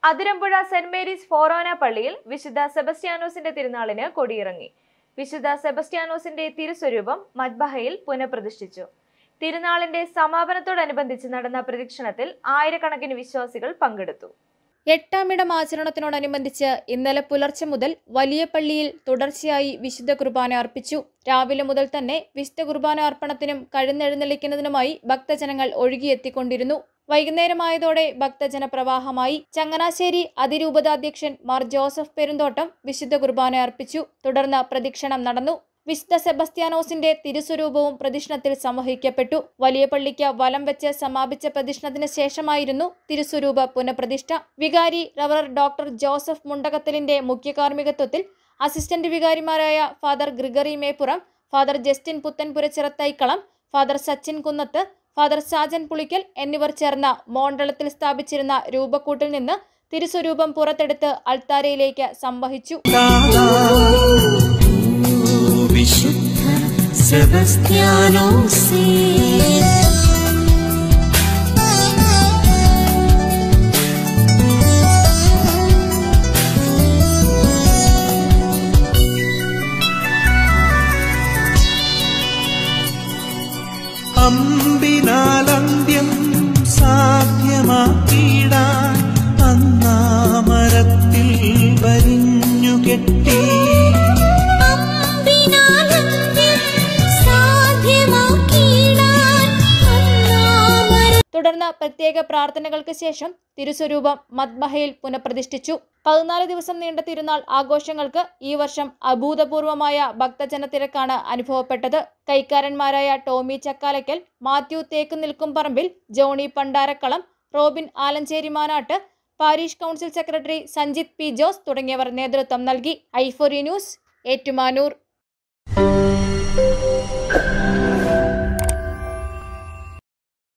Athirampuzha saint Mary's ഫോറോന പള്ളിയിൽ വിശുദ്ധ സെബസ്റ്റ്യാനോസിന്റെ തിരുനാളിന് കൊടിയിറങ്ങി വിശുദ്ധ സെബസ്റ്റ്യാനോസിന്റെ തിരുസ്വരൂപം മദ്ബഹയിൽ പുനഃപ്രതിഷ്ഠിച്ചു തിരുനാളിന്റെ സമാപനത്തോടനുബന്ധിച്ച് നടന്ന പ്രദക്ഷിണത്തിൽ ആയിരക്കണക്കിന് വിശ്വാസികൾ പങ്കെടുത്തു എട്ടാമിടം ആചരണത്തിനോടനുബന്ധിച്ച് ഇന്നലെ പുലർച്ചെ മുതൽ വലിയ പള്ളിയിൽ തുടർച്ചയായി വിശുദ്ധ കുർബാന അർപ്പിച്ചു രാവിലെ മുതൽ തന്നെ വിശുദ്ധ കുർബാന അർപ്പണത്തിനും കഴുന്നെഴുന്നള്ളിക്കുന്നതിനുമായി ഭക്തജനങ്ങൾ ഒഴുകിയെത്തിക്കൊണ്ടിരുന്നു വൈകുന്നേരമായതോടെ ഭക്തജന പ്രവാഹമായി ചങ്ങനാശ്ശേരി അതിരൂപതാധ്യക്ഷൻ മാർ ജോസഫ് പെരുന്തോട്ടം വിശുദ്ധ കുർബാന അർപ്പിച്ചു തുടർന്ന് പ്രദക്ഷിണം നടന്നു വിശുദ്ധ സെബസ്ത്യാനോസിന്റെ തിരുസ്വരൂപവും പ്രദക്ഷിണത്തിൽ സംവഹിക്കപ്പെട്ടു വലിയ പള്ളിക്ക് വലം വെച്ച് സമാപിച്ച പ്രദക്ഷിണത്തിന് ശേഷമായിരുന്നു തിരുസ്വരൂപ പുനഃപ്രതിഷ്ഠ വികാരി റവർ ഡോക്ടർ ജോസഫ് മുണ്ടകത്തലിന്റെ മുഖ്യ കാർമ്മികത്വത്തിൽ അസിസ്റ്റന്റ് വികാരിമാരായ father Gregory Meppuram father Justin Puthenpurachirathaikkalam father Sachin Kunnath father Sajan Pulickal എന്നിവർ ചേർന്ന മോണ്ടളത്തിൽ സ്ഥാപിച്ചിരുന്ന രൂപക്കൂട്ടിൽ നിന്ന് തിരുസ്വരൂപം പുറത്തെടുത്ത് അൾത്താരയിലേക്ക് സംവഹിച്ചു വിശുദ്ധ സെബസ്ത്യാനോസേ അമ്പിനാലന്ത്യം സാധ്യമാക്കിയിടാൻ അന്നാമരത്തിൽ വരിഞ്ഞു കെട്ടി തുടർന്ന് പ്രത്യേക പ്രാർത്ഥനകൾക്ക് ശേഷം തിരുസ്വരൂപം മദ്ബഹയിൽ പുനഃപ്രതിഷ്ഠിച്ചു പതിനാല് ദിവസം നീണ്ട തിരുനാൾ ആഘോഷങ്ങൾക്ക് ഈ വർഷം അഭൂതപൂർവമായ ഭക്തജന തിരക്കാണ് അനുഭവപ്പെട്ടത് കൈക്കാരന്മാരായ ടോമി ചക്കാലയ്ക്കൽ മാത്യു തേക്ക് നിൽക്കും പറമ്പിൽ Johny Pandarakalam Robin Alencherry Manattu parish council secretary Sanjith P Jose തുടങ്ങിയവർ നേതൃത്വം നൽകി ഐഫോറി ന്യൂസ് ഏറ്റുമാനൂർ